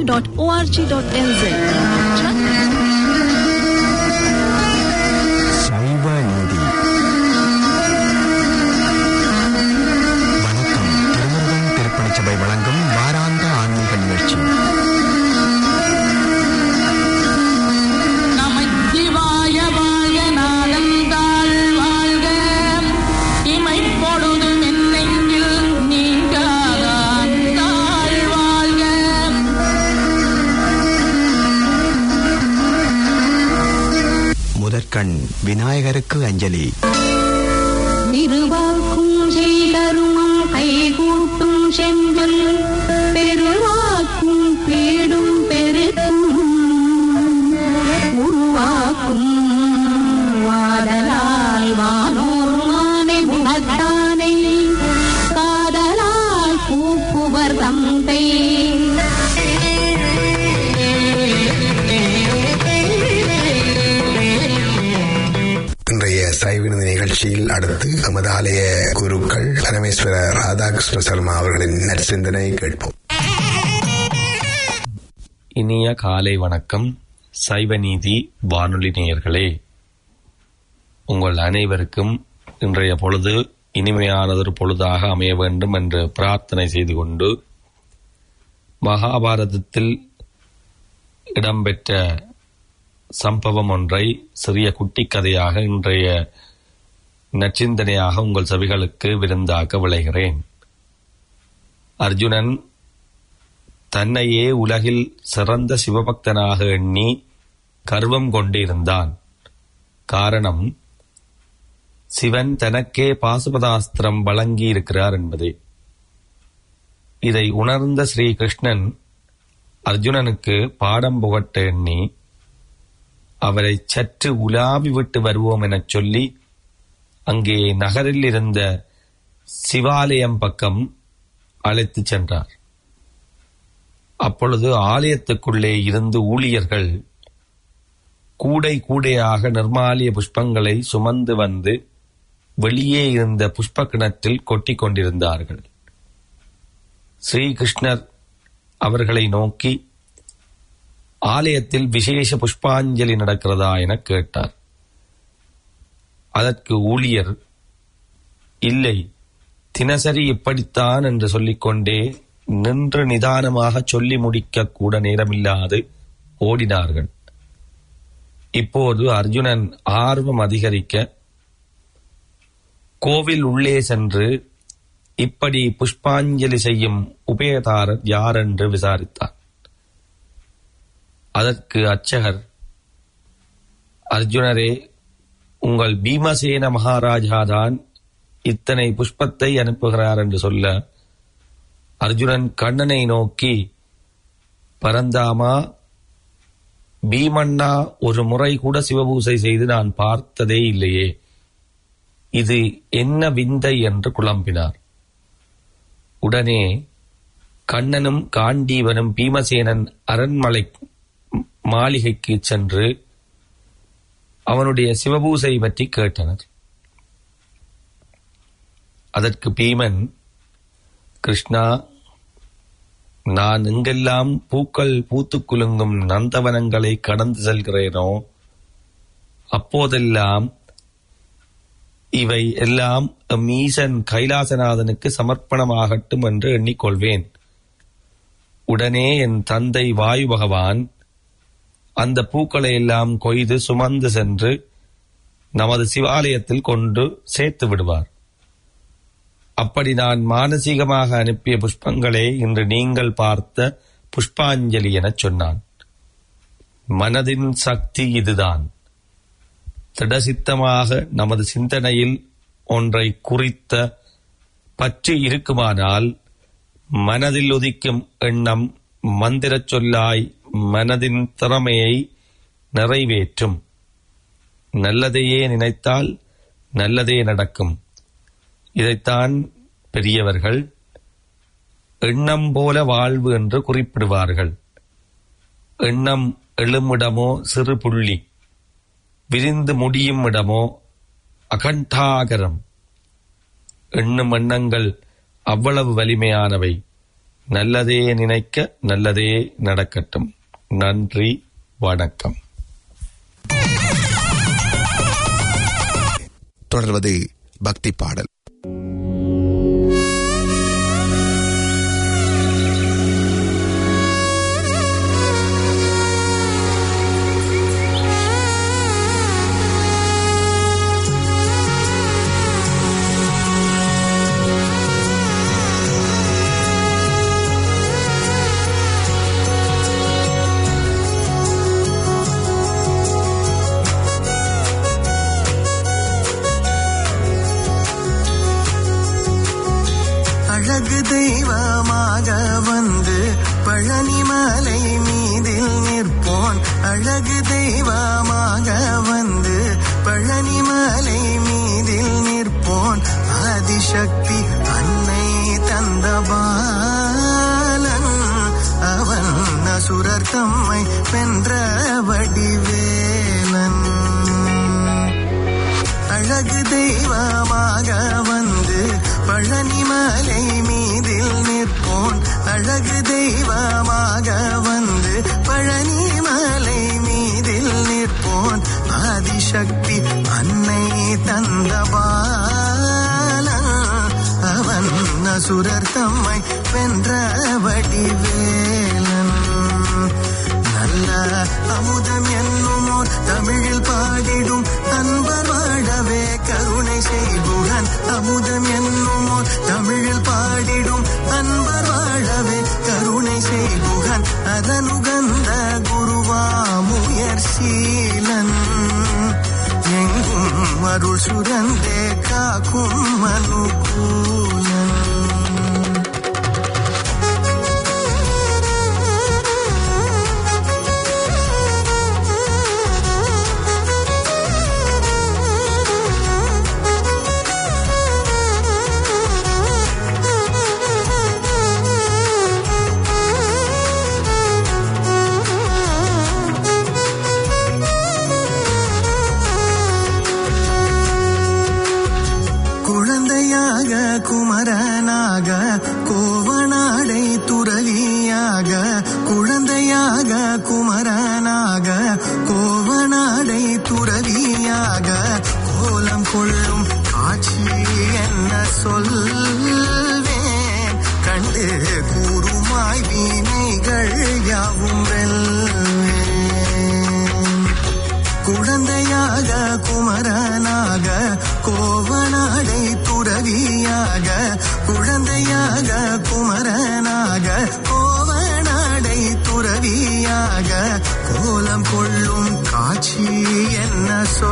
shaivam.org.nz. சைவ நீதி வணக்கம் திருமுருகன் திருப்பணி சபை வழங்கும் வாராந்த ஆன்மீக நிகழ்ச்சி நமச்சிவாய வாழ்க நாளந்தாள் வாழ்க இமைப்பொழுது மென்னெங்கில் நீங்காதான் தாழ் வாழ்க முதற்கண் விநாயகருக்கு அஞ்சலி திருவாக்கும் செய்கருமம் கைகூட்டும் செஞ்சொல் பெருவாக்கும் பீடும் பெருக்கும் உருவாக்கும் வாடலால் வானோர் மானை முகத்தானை காதலால் கூப்புவர் தந்தை இன்றைய சைவினது நிகழ்ச்சியில் அடுத்து நமது ஆலய குருக்கள் பரமேஸ்வர ராதாகிருஷ்ண சர்மா அவர்களின் நற்சிந்தனை கேட்போம் இனிய காலை வணக்கம் சைவநீதி வானொலி நேயர்களே உங்கள் அனைவருக்கும் இன்றைய பொழுது இனிமையானதொரு பொழுதாக அமைய வேண்டும் என்று பிரார்த்தனை செய்து கொண்டு மகாபாரதத்தில் இடம்பெற்ற சம்பவம் ஒன்றை சிறிய குட்டி கதையாக இன்றைய நச்சிந்தனையாக உங்கள் செவிகளுக்கு விருந்தாக்க விளைகிறேன் அர்ஜுனன் தன்னையே உலகில் சிறந்த சிவபக்தனாக எண்ணி கர்வம் கொண்டிருந்தான் காரணம் சிவன் தனக்கே பாசுபதாஸ்திரம் வழங்கியிருக்கிறார் என்பதே இதை உணர்ந்த ஸ்ரீ கிருஷ்ணன் அர்ஜுனனுக்கு பாடம் புகட்ட எண்ணி அவரை சற்று உலாவி விட்டு வருவோம் எனச் சொல்லி அங்கே நகரில் இருந்த சிவாலயம் பக்கம் அழைத்துச் சென்றார் அப்பொழுது ஆலயத்துக்குள்ளே இருந்து ஊழியர்கள் கூடை கூடையாக நிர்மாலிய புஷ்பங்களை சுமந்து வந்து வெளியே இருந்த புஷ்ப கிணற்றில் கொட்டிக் கொண்டிருந்தார்கள் ஸ்ரீகிருஷ்ணர் அவர்களை நோக்கி ஆலயத்தில் விசேஷ புஷ்பாஞ்சலி நடக்கிறதா என கேட்டார் அதற்கு ஊழியர் இல்லை தினசரி இப்படித்தான் என்று சொல்லிக்கொண்டே நின்று நிதானமாக சொல்லி முடிக்க கூட நேரமில்லாது ஓடினார்கள் இப்போது அர்ஜுனன் ஆர்வம் அதிகரிக்க கோவில் உள்ளே சென்று இப்படி புஷ்பாஞ்சலி செய்யும் உபயதாரர் யார் என்று விசாரித்தார் அதற்கு அச்சகர் அர்ஜுனரே உங்கள் பீமசேன மகாராஜாதான் இத்தனை புஷ்பத்தை அனுப்புகிறார் என்று சொல்ல அர்ஜுனன் கண்ணனை நோக்கி பரந்தாமா பீமண்ணா ஒரு முறை கூட சிவபூசை செய்து நான் பார்த்ததே இல்லையே இது என்ன விந்தை என்று குழம்பினார் உடனே கண்ணனும் காண்டீவனும் பீமசேனன் அரண்மலை மாளிகைக்கு சென்று அவனுடைய சிவபூசை பற்றி கேட்டனர் அதற்கு பீமன் கிருஷ்ணா நான் எங்கெல்லாம் பூக்கள் பூத்துக் குலுங்கும் நந்தவனங்களை கடந்து செல்கிறேனோ அப்போதெல்லாம் இவை எல்லாம் எம் ஈசன் கைலாசநாதனுக்கு சமர்ப்பணமாகட்டும் என்று எண்ணிக்கொள்வேன் உடனே என் தந்தை வாயு பகவான் அந்த பூக்களை எல்லாம் கொய்து சுமந்து சென்று நமது சிவாலயத்தில் கொண்டு சேர்த்து விடுவார் அப்படி நான் மானசீகமாக அனுப்பிய புஷ்பங்களே இன்று நீங்கள் பார்த்த புஷ்பாஞ்சலி எனச் சொன்னான் மனதின் சக்தி இதுதான் திடசித்தமாக நமது சிந்தனையில் ஒன்றை குறித்த பற்றி இருக்குமானால் மனதில் உதிக்கும் எண்ணம் மந்திரச் சொல்லாய் மனதின் திறமையை நிறைவேற்றும் நல்லதையே நினைத்தால் நல்லதே நடக்கும் இதைத்தான் பெரியவர்கள் எண்ணம் போல வாழ்வு என்று குறிப்பிடுவார்கள் எண்ணம் எழுமிடமோ சிறு புள்ளி விரிந்து முடியும் இடமோ அகண்டாகரம் எண்ணும் எண்ணங்கள் அவ்வளவு வலிமையானவை நல்லதே நினைக்க நல்லதே நடக்கட்டும் நன்றி வணக்கம் தொடர்வது பக்தி பாடல் அழகு தெய்வமாக வந்து பழனிமலை மீதில் நிற்போன் அழகு தெய்வமாக வந்து பழனிமலை மீதில் நிற்போன் ஆதிசக்தி அன்னை தந்த பாலன் அவன் அசுரர் தம்மை வென்ற வடிவேலன் அழகு தெய்வமாக வந்து பழனிமலை மீதில் நிற்போன் அழகு தெய்வமாக வந்து பழனிமலை மீதில் நிற்போன் ஆதிசக்தி அன்னை தந்த பாலன் அவன் அசுரர் தம்மை வென்ற வடிவேலன் நல்ல அமுதம் என்னுமோர் தமிழில் பாடிடும் அன்பர் வாழவே கருணை செய்குகன் அமுதம் என்னுமோர் தமிழில் பாடிடும் அன்பர் வாழவே கருணை செய்குகன் அதனுகந்த குருவாமுயர் சீலன் எங்கும் அருள் சுரந்தே காக்கும் மனுகூலன் குழந்தையாக குமரனாக கோவனாடை துறவியாக குழந்தையாக குமரனாக கோவனாடை துறவியாக கோலம் கொள்ளும் காட்சி என்ன சொல்வேன் கண்டு கூறுமாய் வீணைகள் யாவும் வெல்வேன் குழந்தையாக குமரனாக கோவனாடை துறவியாக குழந்தையாக குமரனாக கோவனாடை துறவியாக கோலம் கொள்ளும் காட்சி என்ன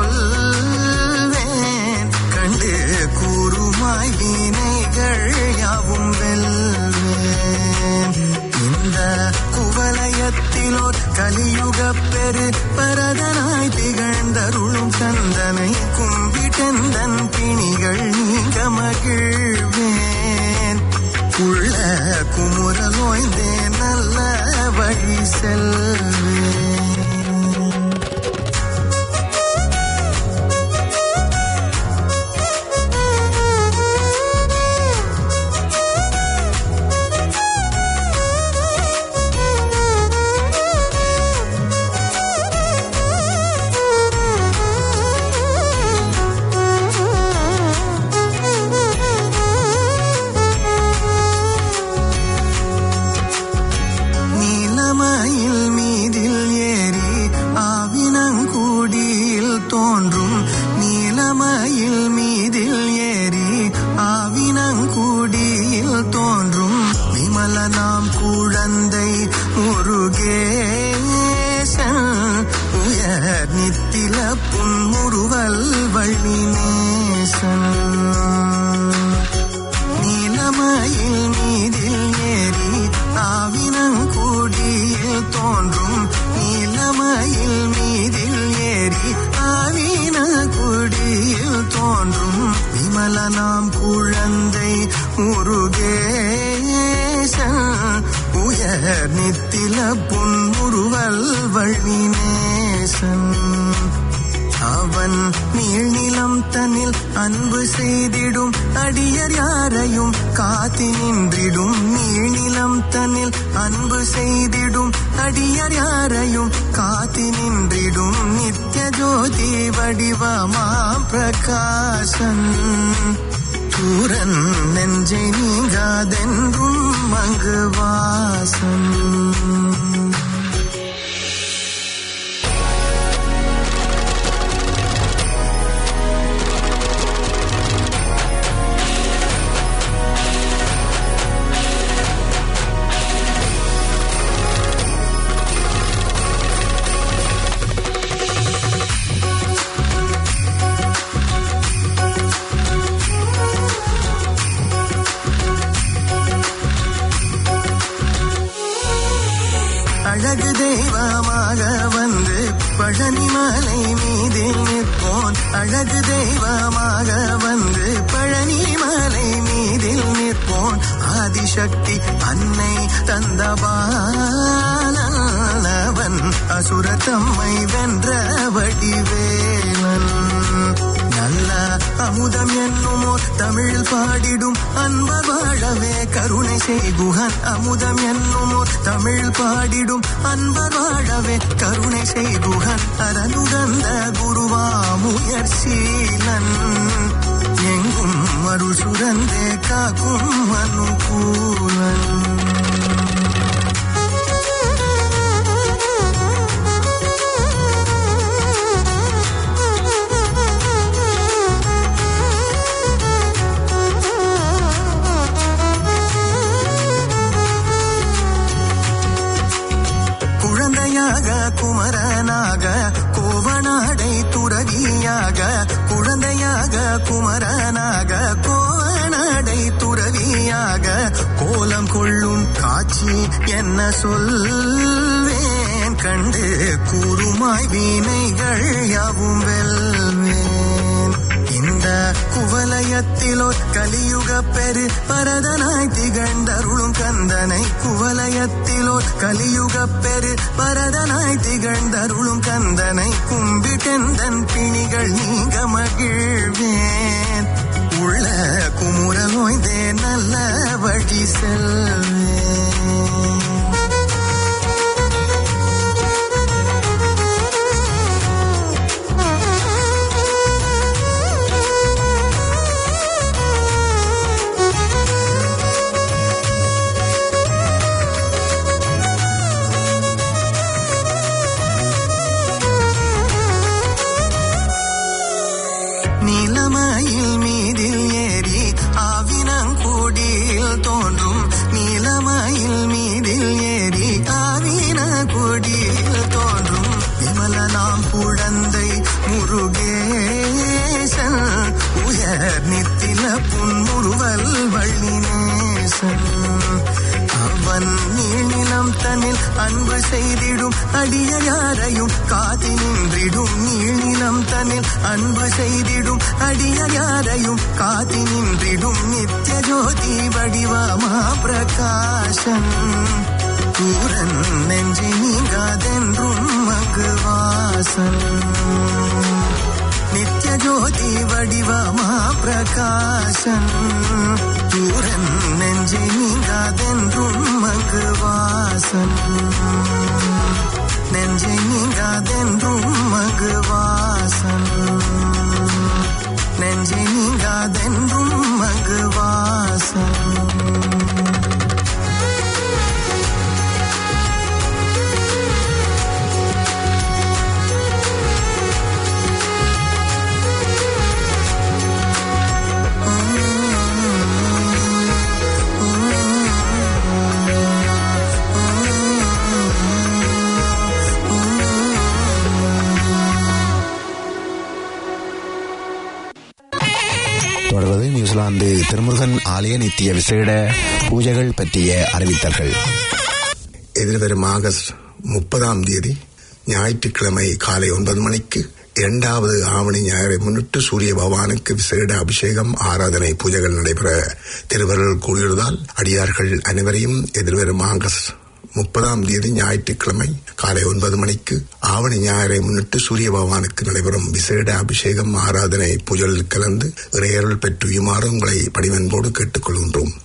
சொல்வேன் கண்டு கூறுமாய் வினைகள் யாவும் வெல்வேன் இந்த குவலயத்திலோர் கலியுக பெரு பரதனாய் திகழ்ந்தருளும் சந்தனை கும்பிட்டெந்தன் பிணிகள் நீங்க மகிழ்வேன் உள்ள குமுறலோய்ந்தே நல்ல வழி செல்வேன் நீலமயில் மீதில் ஏறி ஆவினங்கூடியில் தோன்றும் நீலமயில் மீதில் ஏறி ஆவினங்கூடியில் தோன்றும் விமலனாம் குழந்தை முருகேசன் உயர் நித்தில புன்முறுவல் வள்ளினேசன் நீலமயில் மீதில் ஏறி ஆவினங்கூடியில் தோன்றும் நீலமயில் மீதில் ஏறி ஆவினங்குடியில் தோன்றும் விமலனாம் குழந்தை முருகேசன் உயர் நித்தில புன்முறுவல் வள்ளினேசன் அவன் நீழ்நிலம் தன்னில் அன்பு செய்திடும் அடியர் யாரையும் காத்தி நின்றிடும் நீழ்நிலம் தன்னில் அன்பு செய்திடும் அடியர் யாரையும் காத்தி நின்றிடும் நித்ய ஜோதி வடிவமா பிரகாசன் சூரன் நெஞ்சை நீங்காதென்றும் அங்கு வாசன் அழகு தெய்வமாக வந்து பழனி மலை மீதில் நிற்போன் அழகு தெய்வமாக வந்து பழனி மலை மீதில் நிற்போன் ஆதிசக்தி அன்னை தந்தபாலவன் அசுர தம்மை வென்ற வடிவேலன் நல்ல அமுதம் என்னுமோ தமிழ் பாடிடும் அன்பர் வாழவே கருணை செய்குகன் அமுதம் என்னுமோ தமிழ் பாடிடும் அன்பர் வாழவே கருணை செய்குகன் அரனுகந்த குருவாமுயர் சீலன் எங்கும் அருள் சுரந்தே காக்கும் அனுகூலன் குழந்தையாக குமரனாக கோவனாடை துறவியாக குழந்தையாக குமரனாக கோவனாடை துறவியாக கோலம் கொள்ளும் காட்சி என்ன சொல்வேன் கண்டு கூறுமாய் வீணைகள் யாவும் வெல்வேன் இந்த குவலயத்திலோ கலியுக பெரு பரதனாய் திகழ்ந்தருளும் கந்தனை குவலயத்திலோ கலியுக பெரு பரதனாய் திகழ்ந்தருளும் கந்தனை கும்பிட்டெந்தன் பிணிகள் நீங்க மகிழ்வேன் உள்ள குமுறல் ஓய்ந்தே நல்ல வழி செல்வேன் நீலமயில் மீதில் ஏறி ஆவினங்கூடியில் தோன்றும் நீலமயில் மீதில் ஏறி ஆவினங்கூடியில் தோன்றும் விமலனாம் குழந்தை முருகேசன் உயர் நித்தில புன்முறுவல் வள்ளினேசன் அவன் நீழ்நிலம் தன்னில் அன்பு செய்திடும் அடிய யாரையும் காதி நின்றிடும் நீழ்நிலம் தன்னில் அன்பு செய்திடும் அடிய யாரையும் காதி நின்றிடும் நித்ய ஜோதி வடிவமா பிரகாசன் கூரன் நெஞ்சை நீங்காதென்றும் அங்கு வாசன் நித்ய ஜோதி வடிவமா பிரகாசன் தூரன் நெஞ்சை நீங்காதென்றும் அங்கு வாசன் நெஞ்சை நீங்காதென்றும் அங்கு வாசன் நெஞ்சை நீங்காதென்றும் அங்கு வாசன் தொடர்வது நியூசிலாந்து திருமுருகன் ஆலய நித்திய விசேட பூஜைகள் பற்றிய அறிவித்தல்கள் எதிர்வரும் ஆகஸ்ட் முப்பதாம் தேதி ஞாயிற்றுக்கிழமை காலை ஒன்பது மணிக்கு இரண்டாவது ஆவணி ஞாயிறை முன்னிட்டு சூரிய பகவானுக்கு விசேட அபிஷேகம் ஆராதனை பூஜைகள் நடைபெற திருவருள் கூடியுள்ளதால் அடியார்கள் அனைவரையும் எதிர்வரும் ஆகஸ்ட் முப்பதாம் தேதி ஞாயிற்றுக்கிழமை காலை ஒன்பது மணிக்கு ஆவணி ஞாயிறை முன்னிட்டு சூரிய பகவானுக்கு நடைபெறும் விசேட அபிஷேகம் ஆராதனை புயலில் கலந்து இறையருள் பெற்றுயுமாறு உங்களை பணிவன்போடு கேட்டுக்கொள்கின்றோம்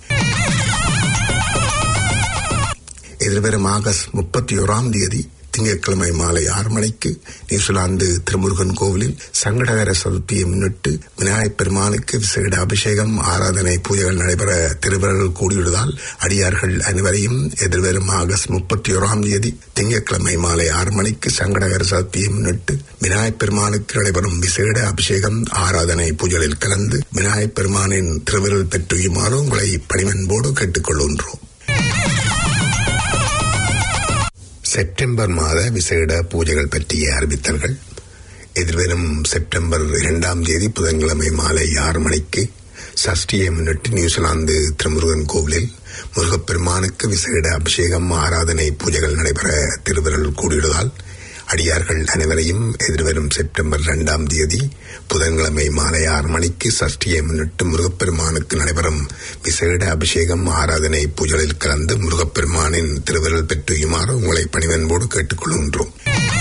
எதிர்வரும் ஆகஸ்ட் முப்பத்தி ஓராம் தேதி திங்கட்கிழமை மாலை ஆறு மணிக்கு நியூசிலாந்து திருமுருகன் கோவிலில் சங்கடகர சதுர்த்தியை முன்னிட்டு விநாயகப் பெருமானுக்கு விசேட அபிஷேகம் ஆராதனை பூஜைகள் நடைபெற திருவிரல் கூடியுள்ளதால் அடியார்கள் அனைவரையும் எதிர்வரும் ஆகஸ்ட் முப்பத்தி ஓராம் தேதி திங்கட்கிழமை மாலை ஆறு மணிக்கு சங்கடகர சதுர்த்தியை முன்னிட்டு விநாயகப் பெருமானுக்கு நடைபெறும் விசேட அபிஷேகம் ஆராதனை பூஜைகளில் கலந்து விநாயகப் பெருமானின் திருவிரல் பெற்றுயுமாறு உங்களை பணிவன்போடு கேட்டுக்கொள்கின்றோம் செப்டம்பர் மாத விசேட பூஜைகள் பற்றிய அறிவித்தல்கள் எதிர்வரும் செப்டம்பர் இரண்டாம் தேதி புதன்கிழமை மாலை ஆறு மணிக்கு சஷ்டியை முன்னிட்டு நியூசிலாந்து திருமுருகன் கோவிலில் முருகப்பெருமானுக்கு விசேட அபிஷேகம் ஆராதனை பூஜைகள் நடைபெற திருவிரல் கூடியுள்ளதால் அடியார்கள் அனைவரையும் எதிர்வரும் செப்டம்பர் இரண்டாம் தேதி புதன்கிழமை மாலை ஆறு மணிக்கு சஷ்டியை முன்னிட்டு முருகப்பெருமானுக்கு நடைபெறும் விசேட அபிஷேகம் ஆராதனை பூஜைகளில் கலந்து முருகப்பெருமானின் திருவிரல் பெற்றுயுமாறு உங்களை பணிவன்போடு கேட்டுக்கொள்கின்றோம்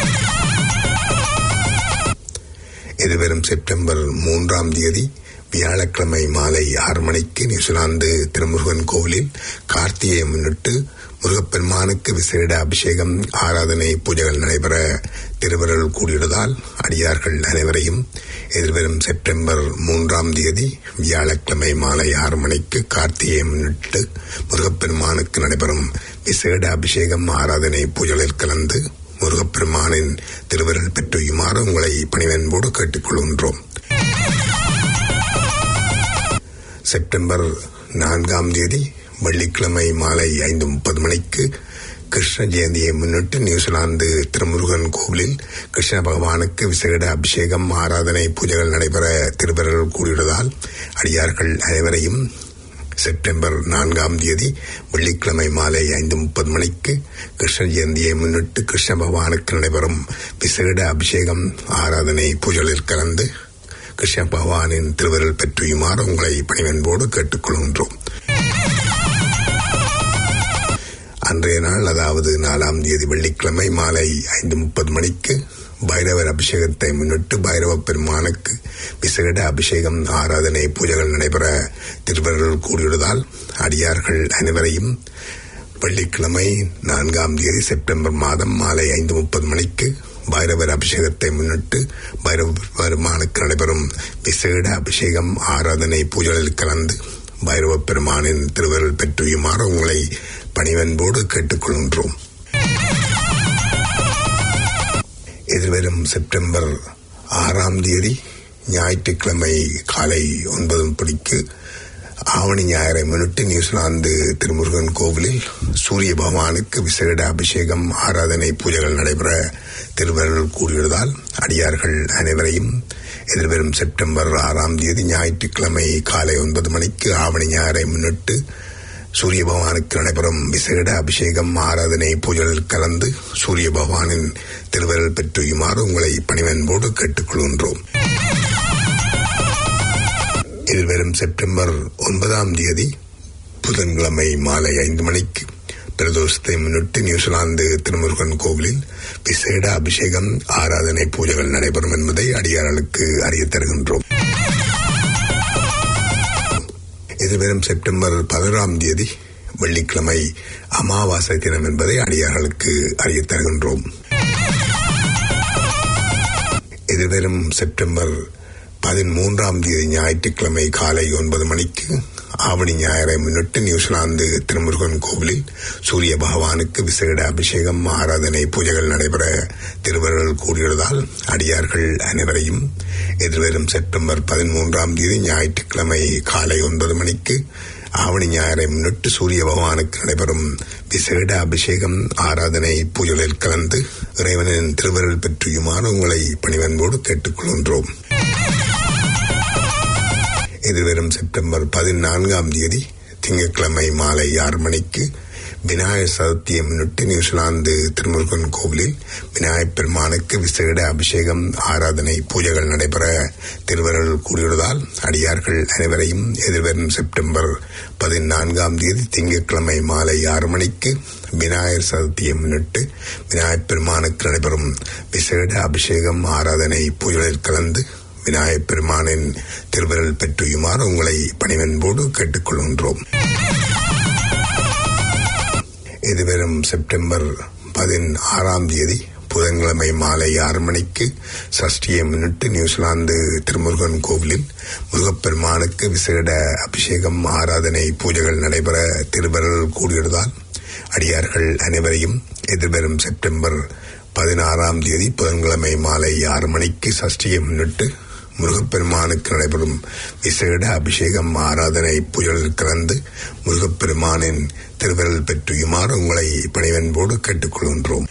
எதிர்வரும் செப்டம்பர் மூன்றாம் தேதி வியாழக்கிழமை மாலை ஆறு மணிக்கு நியூசிலாந்து திருமுருகன் கோவிலில் கார்த்திகையை முன்னிட்டு முருகப்பெருமானுக்கு விசேட அபிஷேகம் ஆராதனை பூஜைகள் நடைபெற திருவிரல் கூடியுள்ளதால் அடியார்கள் அனைவரையும் எதிர்வரும் செப்டம்பர் மூன்றாம் தேதி வியாழக்கிழமை மாலை ஆறு மணிக்கு கார்த்திகையை முன்னிட்டு முருகப்பெருமானுக்கு நடைபெறும் விசேட அபிஷேகம் ஆராதனை பூஜைகளில் கலந்து முருகப்பெருமானின் திருவிரல் பெற்றுயுமாறு உங்களை பணிவன்போடு கேட்டுக்கொள்கின்றோம் செப்டம்பர் நான்காம் தேதி வெள்ளிக்கிழமை மாலை ஐந்து முப்பது மணிக்கு கிருஷ்ண ஜெயந்தியை முன்னிட்டு நியூசிலாந்து திருமுருகன் கோவிலில் கிருஷ்ண பகவானுக்கு விசேட அபிஷேகம் ஆராதனை பூஜைகள் நடைபெற திருவிரல் கூடியுள்ளதால் அடியார்கள் அனைவரையும் செப்டம்பர் நான்காம் தேதி வெள்ளிக்கிழமை மாலை ஐந்து முப்பது மணிக்கு கிருஷ்ண ஜெயந்தியை முன்னிட்டு கிருஷ்ண பகவானுக்கு நடைபெறும் விசேட அபிஷேகம் ஆராதனை பூஜைகளில் கலந்து கிருஷ்ண பகவானின் திருவிரல் பெற்றியுமாறு உங்களை பணிவன்போடு கேட்டுக்கொள்கின்றோம் அன்றைய நாள் அதாவது நாலாம் தேதி வெள்ளிக்கிழமை மாலை ஐந்து முப்பது மணிக்கு பைரவர் அபிஷேகத்தை முன்னிட்டு பைரவ பெருமானுக்கு விசேட அபிஷேகம் ஆராதனை பூஜைகள் நடைபெற திருவருள் கூடியுள்ளதால் அடியார்கள் அனைவரையும் வெள்ளிக்கிழமை நான்காம் தேதி செப்டம்பர் மாதம் மாலை ஐந்து முப்பது மணிக்கு பைரவர் அபிஷேகத்தை முன்னிட்டு பைரவ பெருமானுக்கு நடைபெறும் விசேட அபிஷேகம் ஆராதனை பூஜைகளில் கலந்து பைரவ பெருமானின் திருவருள் பெற்றுயுமாறு உங்களை பணிவன்போடு கேட்டுக்கொள்கின்றோம் எதிர்வரும் செப்டம்பர் ஆறாம் தேதி ஞாயிற்றுக்கிழமை காலை ஒன்பது மணிக்கு ஆவணி ஞாயிறை முன்னிட்டு நியூசிலாந்து திருமுருகன் கோவிலில் சூரிய பகவானுக்கு விசேட அபிஷேகம் ஆராதனை பூஜைகள் நடைபெற திருவருள் கூறியுள்ளதால் அடியார்கள் அனைவரையும் எதிர்வரும் செப்டம்பர் ஆறாம் தேதி ஞாயிற்றுக்கிழமை காலை ஒன்பது மணிக்கு ஆவணி ஞாயிறை முன்னிட்டு சூரிய பகவானுக்கு நடைபெறும் விசேட அபிஷேகம் ஆராதனை பூஜைகளில் கலந்து சூரிய பகவானின் திருவருள் பெற்றுயுமாறு உங்களை பணிவன்போடு கேட்டுக்கொள்கின்றோம் எதிர்வரும் செப்டம்பர் ஒன்பதாம் தேதி புதன்கிழமை மாலை ஐந்து மணிக்கு பிரதோஷத்தை முன்னிட்டு நியூசிலாந்து திருமுருகன் கோவிலில் விசேட அபிஷேகம் ஆராதனை பூஜைகள் நடைபெறும் என்பதை அடியார்களுக்கு அறிய தருகின்றோம் எதிர்வரும் செப்டம்பர் பதினோராம் தேதி வெள்ளிக்கிழமை அமாவாசை தினம் என்பதை அடியார்களுக்கு அறிய தருகின்றோம் எதிர்வரும் செப்டம்பர் பதிமூன்றாம் தேதி ஞாயிற்றுக்கிழமை காலை ஒன்பது மணிக்கு ஆவணி ஞாயிறை முன்னிட்டு நியூசிலாந்து திருமுருகன் கோவிலில் சூரிய பகவானுக்கு விசேட அபிஷேகம் ஆராதனை பூஜைகள் நடைபெற திருவருள் கூடியுள்ளதால் அடியார்கள் அனைவரையும் எதிர்வரும் செப்டம்பர் பதிமூன்றாம் தேதி ஞாயிற்றுக்கிழமை காலை ஒன்பது மணிக்கு ஆவணி ஞாயிறை முன்னிட்டு சூரிய பகவானுக்கு நடைபெறும் விசேட அபிஷேகம் ஆராதனை பூஜைகளில் கலந்து இறைவனின் திருவருள் பெற்றியுமாறு உங்களை பணிவன்போடு கேட்டுக்கொள்கின்றோம் எதிர்வரும் செப்டம்பர் பதினான்காம் தேதி திங்கட்கிழமை மாலை ஆறு மணிக்கு விநாயகர் சதுர்த்தியை முன்னிட்டு நியூசிலாந்து திருமுருகன் கோவிலில் விநாயகப் பெருமானுக்கு விசேட அபிஷேகம் ஆராதனை பூஜைகள் நடைபெற திருவருள் கூடியுள்ளதால் அடியார்கள் அனைவரையும் எதிர்வரும் செப்டம்பர் பதினான்காம் தேதி திங்கட்கிழமை மாலை ஆறு மணிக்கு விநாயகர் சதுர்த்தியை முன்னிட்டு விநாயகப் பெருமானுக்கு நடைபெறும் விசேட அபிஷேகம் ஆராதனை பூஜைகளில் கலந்து விநாயகப் பெருமானின் திருவிரல் பெற்றுயுமாறு உங்களை பணிவன்போடு கேட்டுக்கொள்கின்றோம் இதுவரும் செப்டம்பர் பதினாறாம் தேதி புதன்கிழமை மாலை ஆறு மணிக்கு சஷ்டியை முன்னிட்டு நியூசிலாந்து திருமுருகன் கோவிலில் முருகப்பெருமானுக்கு விசேட அபிஷேகம் ஆராதனை பூஜைகள் நடைபெற திருவருள் கூடியதால் அடியார்கள் அனைவரையும் எதிர்வரும் செப்டம்பர் பதினாறாம் தேதி புதன்கிழமை மாலை ஆறு மணிக்கு சஷ்டியை முன்னிட்டு முருகப்பெருமானுக்கு நடைபெறும் விசேட அபிஷேகம் ஆராதனை பூஜைகளில் கலந்து முருகப்பெருமானின் திருவிரல் பெற்றுயுமாறு உங்களை பணிவன்போடு கேட்டுக்கொள்கின்றோம்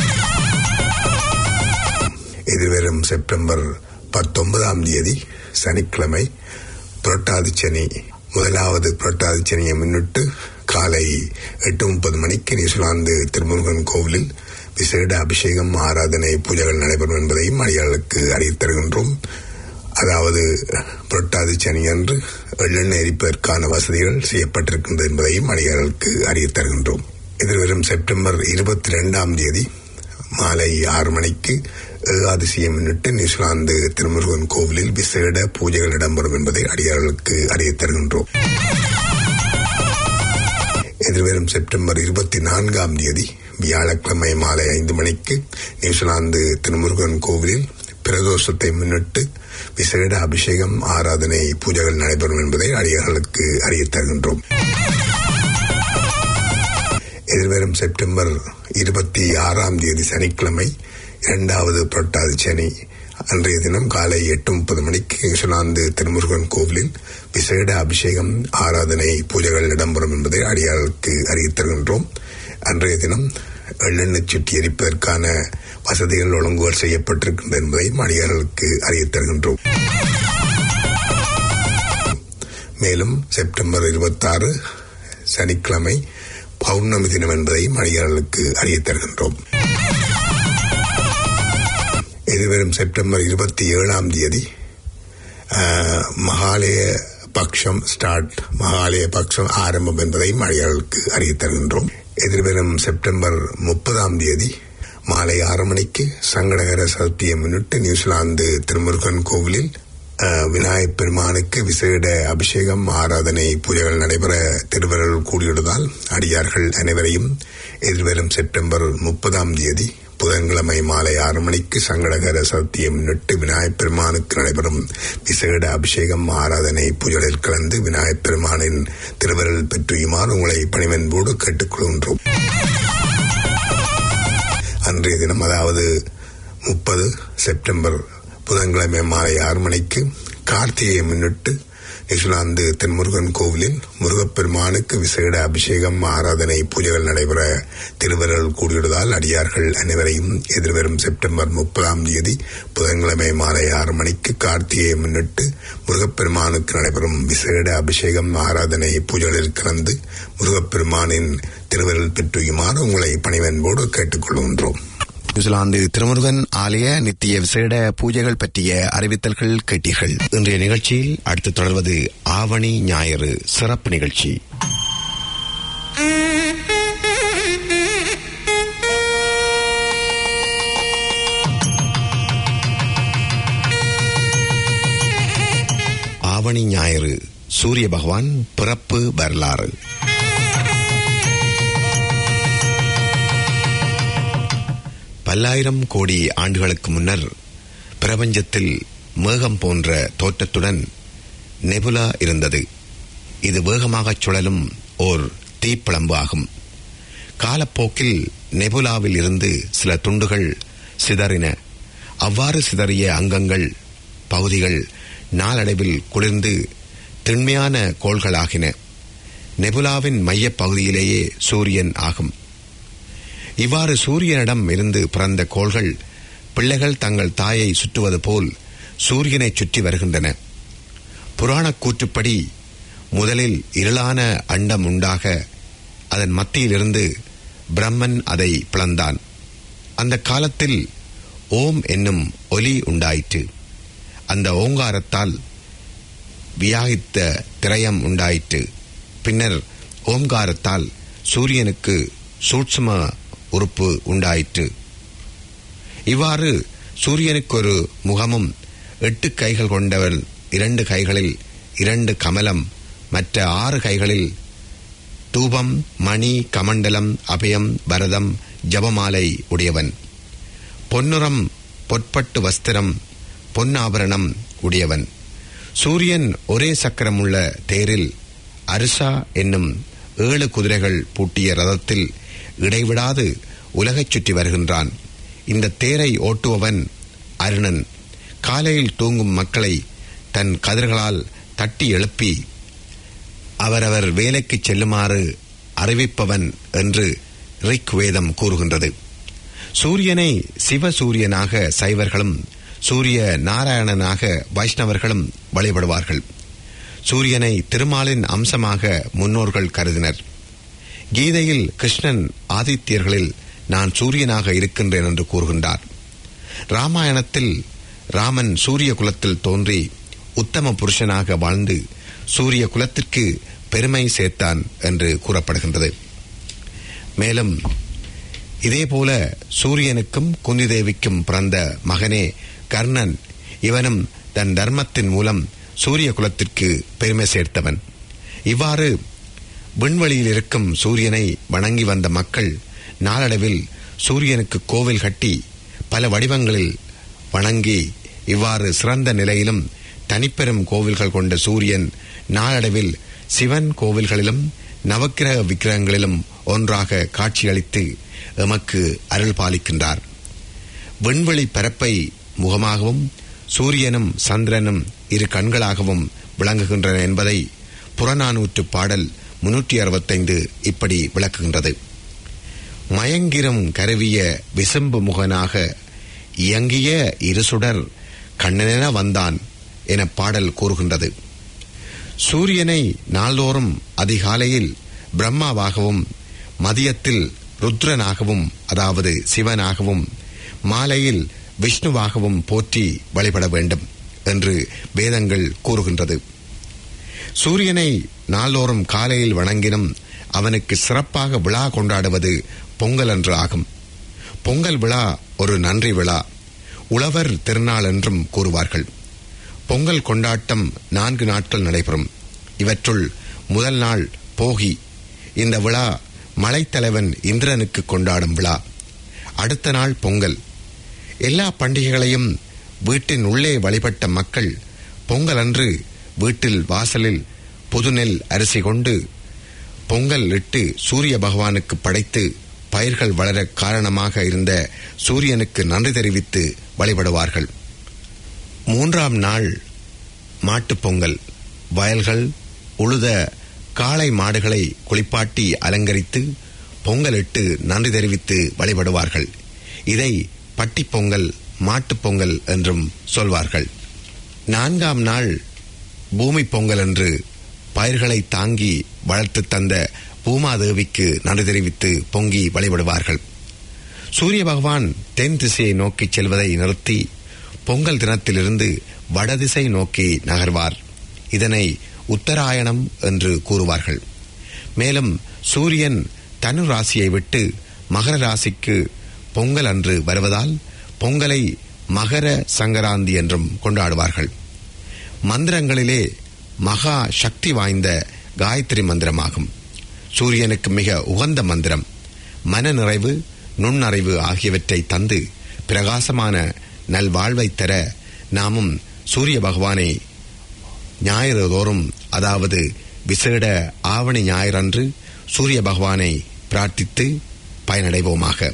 எதிர்வரும் செப்டம்பர் பத்தொன்பதாம் தேதி சனிக்கிழமை புரட்டாதி சனி முதலாவது புரட்டாதி சனியை முன்னிட்டு காலை எட்டு முப்பது மணிக்கு நியூசிலாந்து திருமுருகன் கோவிலில் விசேட அபிஷேகம் ஆராதனை பூஜைகள் நடைபெறும் என்பதையும் அடியாளுக்கு அறிவித் தருகின்றோம் அதாவது புரட்டாதி சனி அன்று எள்ளெண்ணெய் எரிப்பதற்கான வசதிகள் செய்யப்பட்டிருக்கின்றது என்பதையும் அடியார்களுக்கு அறிவித் தருகின்றோம் எதிர்வரும் செப்டம்பர் இருபத்தி ரெண்டாம் தேதி மாலை ஆறு மணிக்கு ஏகாதசியை முன்னிட்டு நியூசிலாந்து திருமுருகன் கோவிலில் விசேட பூஜைகள் இடம்பெறும் என்பதை அடியார்களுக்கு அறிவித் தருகின்றோம் எதிர்வரும் செப்டம்பர் இருபத்தி நான்காம் தேதி வியாழக்கிழமை மாலை ஐந்து மணிக்கு நியூசிலாந்து திருமுருகன் கோவிலில் பிரதோஷத்தை முன்னிட்டு விசேட அபிஷேகம் ஆராதனை பூஜைகள் நடைபெறும் என்பதை அடியார்களுக்கு அறிவித் தருகின்றோம் எதிர்வரும் செப்டம்பர் இருபத்தி ஆறாம் தேதி சனிக்கிழமை இரண்டாவது புரட்டாதி சனி அன்றைய தினம் காலை எட்டு முப்பது மணிக்கு நியூசிலாந்து திருமுருகன் கோவிலில் விசேட அபிஷேகம் ஆராதனை பூஜைகள் இடம்பெறும் என்பதை அடியார்களுக்கு அறிவித் தருகின்றோம் அன்றைய தினம் எள்ளெண்ணெய் சுட்டி எரிப்பதற்கான வசதிகள் ஒழுங்குகள் செய்யப்பட்டிருக்கின்றது என்பதையும் அடியார்களுக்கு அறிவித் தருகின்றோம் மேலும் செப்டம்பர் இருபத்தாறு சனிக்கிழமை பௌர்ணமி தினம் என்பதையும் அடியார்களுக்கு அறிவித் தருகின்றோம் எதிர்வரும் செப்டம்பர் இருபத்தி ஏழாம் தேதி ஆஹ், மகாலய பக்ஷம் ஸ்டார்ட் மகாலய பக்ஷம் ஆரம்பம் என்பதையும் அடியார்களுக்கு அறிவித் தருகின்றோம் எதிர்வரும் செப்டம்பர் முப்பதாம் தேதி மாலை ஆறு மணிக்கு சங்கடகர சதுர்த்தியை முன்னிட்டு நியூசிலாந்து திருமுருகன் கோவிலில் ஆஹ், விநாயகப் பெருமானுக்கு விசேட அபிஷேகம் ஆராதனை பூஜைகள் நடைபெற திருவருள் கூடியுள்ளதால் அடியார்கள் அனைவரையும் எதிர்வரும் செப்டம்பர் முப்பதாம் தேதி புதன்கிழமை மாலை ஆறு மணிக்கு சங்கடகர சதுர்த்தியை முன்னிட்டு விநாயகப் பெருமானுக்கு நடைபெறும் விசேட அபிஷேகம் ஆராதனை பூஜைகளில் கலந்து விநாயகப் பெருமானின் திருவருள் பெற்றுயுமாறு உங்களை பணிவன்போடு கேட்டுக்கொள்கின்றோம் அன்றைய தினம் அதாவது முப்பது செப்டம்பர் புதன்கிழமை மாலை ஆறு மணிக்கு கார்த்திகையை முன்னிட்டு நியூசிலாந்து தென்முருகன் கோவிலில் முருகப்பெருமானுக்கு விசேட அபிஷேகம் ஆராதனை பூஜைகள் நடைபெற திருவருள் கூடியுள்ளதால் அடியார்கள் அனைவரையும் எதிர்வரும் செப்டம்பர் முப்பதாம் தேதி புதன்கிழமை மாலை ஆறு மணிக்கு கார்த்திகையை முன்னிட்டு முருகப்பெருமானுக்கு நடைபெறும் விசேட அபிஷேகம் ஆராதனை பூஜைகளில் கலந்து முருகப்பெருமானின் திருவருள் பெற்றுயுமாறு உங்களை பணிவன்போடு கேட்டுக்கொள்கின்றோம் நியூசிலாந்து திருமுருகன் ஆலய நித்திய விசேட பூஜைகள் பற்றிய அறிவித்தல்கள் கேட்டீர்கள் இன்றைய நிகழ்ச்சியில் அடுத்து தொடர்வது ஆவணி ஞாயிறு சிறப்பு நிகழ்ச்சி ஆவணி ஞாயிறு சூரிய பகவான் பிறப்பு வரலாறு பல்லாயிரம் கோடி ஆண்டுகளுக்கு முன்னர் பிரபஞ்சத்தில் மேகம் போன்ற தோற்றத்துடன் நெபுலா இருந்தது இது வேகமாகச் சுழலும் ஓர் தீப்பிழம்பு ஆகும் காலப்போக்கில் நெபுலாவில் இருந்து சில துண்டுகள் சிதறின அவ்வாறு சிதறிய அங்கங்கள் பகுதிகள் நாளடைவில் குளிர்ந்து திண்மையான கோள்களாகின நெபுலாவின் மையப் பகுதியிலேயே சூரியன் ஆகும் இவ்வாறு சூரியனிடம் இருந்து பிறந்த கோள்கள் பிள்ளைகள் தங்கள் தாயை சுற்றுவது போல் சூரியனை சுற்றி வருகின்றன புராணக் கூற்றுப்படி முதலில் இருளான அண்டம் உண்டாக அதன் மத்தியிலிருந்து பிரம்மன் அதை பிளந்தான் அந்த காலத்தில் ஓம் என்னும் ஒலி உண்டாயிற்று அந்த ஓங்காரத்தால் வியாகித்த திரயம் உண்டாயிற்று பின்னர் ஓம்காரத்தால் சூரியனுக்கு சூட்சும உறுப்பு உண்டாயிற்று இவ்வாறு சூரியனுக்கு ஒரு முகமும் எட்டு கைகள் கொண்டவன் இரண்டு கைகளில் இரண்டு கமலம் மற்ற ஆறு கைகளில் தூபம் மணி கமண்டலம் அபயம் பரதம் ஜபமாலை உடையவன் பொன்னுரம் பொற்பட்டு வஸ்திரம் பொன்னாபரணம் உடையவன் சூரியன் ஒரே சக்கரமுள்ள தேரில் அரிசா என்னும் ஏழு குதிரைகள் பூட்டிய ரதத்தில் இடைவிடாது உலகைச் சுற்றி வருகின்றான் இந்த தேரை ஓட்டுபவன் அருணன் காலையில் தூங்கும் மக்களை தன் கதிர்களால் தட்டி எழுப்பி அவரவர் வேலைக்கு செல்லுமாறு அறிவிப்பவன் என்று ரிக் வேதம் கூறுகின்றது சூரியனை சிவசூரியனாக சைவர்களும் சூரிய நாராயணனாக வைஷ்ணவர்களும் வழிபடுவார்கள் சூரியனை திருமாலின் அம்சமாக முன்னோர்கள் கருதினர் கீதையில் கிருஷ்ணன் ஆதித்யர்களில் நான் சூரியனாக இருக்கின்றேன் என்று கூறுகின்றார் ராமாயணத்தில் ராமன் சூரிய குலத்தில் தோன்றி உத்தம புருஷனாக வாழ்ந்து சூரிய குலத்திற்கு பெருமை சேர்த்தான் என்று கூறப்படுகின்றது மேலும் இதேபோல சூரியனுக்கும் குந்தி தேவிக்கும் பிறந்த மகனே கர்ணன் இவனும் தன் தர்மத்தின் மூலம் சூரிய குலத்திற்கு பெருமை சேர்த்தவன் இவ்வாறு விண்வெளியில் இருக்கும் சூரியனை வணங்கி வந்த மக்கள் நாளடைவில் சூரியனுக்கு கோவில் கட்டி பல வடிவங்களில் வணங்கி இவ்வாறு சிறந்த நிலையிலும் தனிப்பெரும் கோவில்கள் கொண்ட சூரியன் நாளடைவில் சிவன் கோவில்களிலும் நவக்கிரக விக்கிரகங்களிலும் ஒன்றாக காட்சியளித்து எமக்கு அருள் பாலிக்கின்றார் விண்வெளி பரப்பை முகமாகவும் சூரியனும் சந்திரனும் இரு கண்களாகவும் விளங்குகின்றன என்பதை புறநானூற்று பாடல் முன்னூற்றி அறுபத்தைந்து இப்படி விளக்குகின்றது மயங்கிரும் கருவிய விசும்பு முகனாக இயங்கிய இருசுடர் கண்ணனென வந்தான் என பாடல் கூறுகின்றது சூரியனை நாள்தோறும் அதிகாலையில் பிரம்மாவாகவும் மதியத்தில் ருத்ரனாகவும் அதாவது சிவனாகவும் மாலையில் விஷ்ணுவாகவும் போற்றி வழிபட வேண்டும் என்று வேதங்கள் கூறுகின்றது சூரியனை நாள்தோறும் காலையில் வணங்கினும் அவனுக்கு சிறப்பாக விழா கொண்டாடுவது பொங்கல் என்று ஆகும் பொங்கல் விழா ஒரு நன்றி விழா உழவர் திருநாள் என்றும் கூறுவார்கள் பொங்கல் கொண்டாட்டம் நான்கு நாட்கள் நடைபெறும் இவற்றுள் முதல் நாள் போகி இந்த விழா மலைத்தலைவன் இந்திரனுக்கு கொண்டாடும் விழா அடுத்த நாள் பொங்கல் எல்லா பண்டிகைகளையும் வீட்டின் உள்ளே வழிபட்ட மக்கள் பொங்கல் அன்று வீட்டில் வாசலில் புதுநெல் அரிசி கொண்டு பொங்கல் இட்டு சூரிய பகவானுக்கு படைத்து பயிர்கள் வளர காரணமாக இருந்த சூரியனுக்கு நன்றி தெரிவித்து வழிபடுவார்கள் மூன்றாம் நாள் மாட்டுப் பொங்கல் வயல்கள் உழுத காளை மாடுகளை குளிப்பாட்டி அலங்கரித்து பொங்கலிட்டு நன்றி தெரிவித்து வழிபடுவார்கள் இதை பட்டிப் பொங்கல் மாட்டுப் பொங்கல் என்றும் சொல்வார்கள் நான்காம் நாள் பூமி பொங்கல் என்று பயிர்களை தாங்கி வளர்த்து தந்த பூமாதேவிக்கு நன்றி தெரிவித்து பொங்கி வழிபடுவார்கள் சூரிய பகவான் தென் திசையை நோக்கி செல்வதை நிறுத்தி பொங்கல் தினத்திலிருந்து வடதிசை நோக்கி நகர்வார் இதனை உத்தராயணம் என்று கூறுவார்கள் மேலும் சூரியன் தனு ராசியை விட்டு மகர ராசிக்கு பொங்கல் அன்று வருவதால் பொங்கலை மகர சங்கராந்தி என்றும் கொண்டாடுவார்கள் மந்திரங்களிலே மகா சக்தி வாய்ந்த காயத்ரி மந்திரமாகும் சூரியனுக்கு மிக உகந்த மந்திரம் மன நிறைவு நுண்ணறிவு ஆகியவற்றை தந்து பிரகாசமான நல்வாழ்வை தர நாமும் சூரிய பகவானை ஞாயிறு தோறும் அதாவது விசேட ஆவணி ஞாயிறன்று சூரிய பகவானை பிரார்த்தித்து பயனடைவோமாக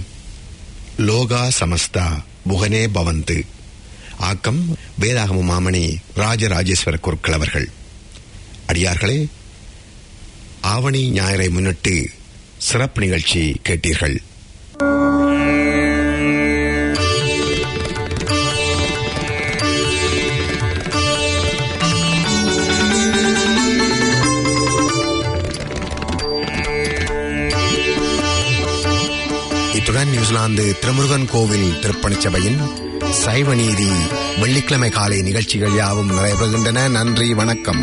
லோகா சமஸ்தா புகனே பவந்து ஆக்கம் வேதாகம மாமணி ராஜராஜேஸ்வர குருக்கள் அவர்கள் அடியார்களே ஆவணி ஞாயிறை முன்னிட்டு சிறப்பு நிகழ்ச்சி கேட்டீர்கள் இத்துடன் நியூசிலாந்து திருமுருகன் கோவில் திருப்பணிச் சபையின் சைவ நீதி வெள்ளிக்கிழமை காலை நிகழ்ச்சிகள் யாவும் நிறைவேறுகின்றன நன்றி வணக்கம்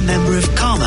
member of Karma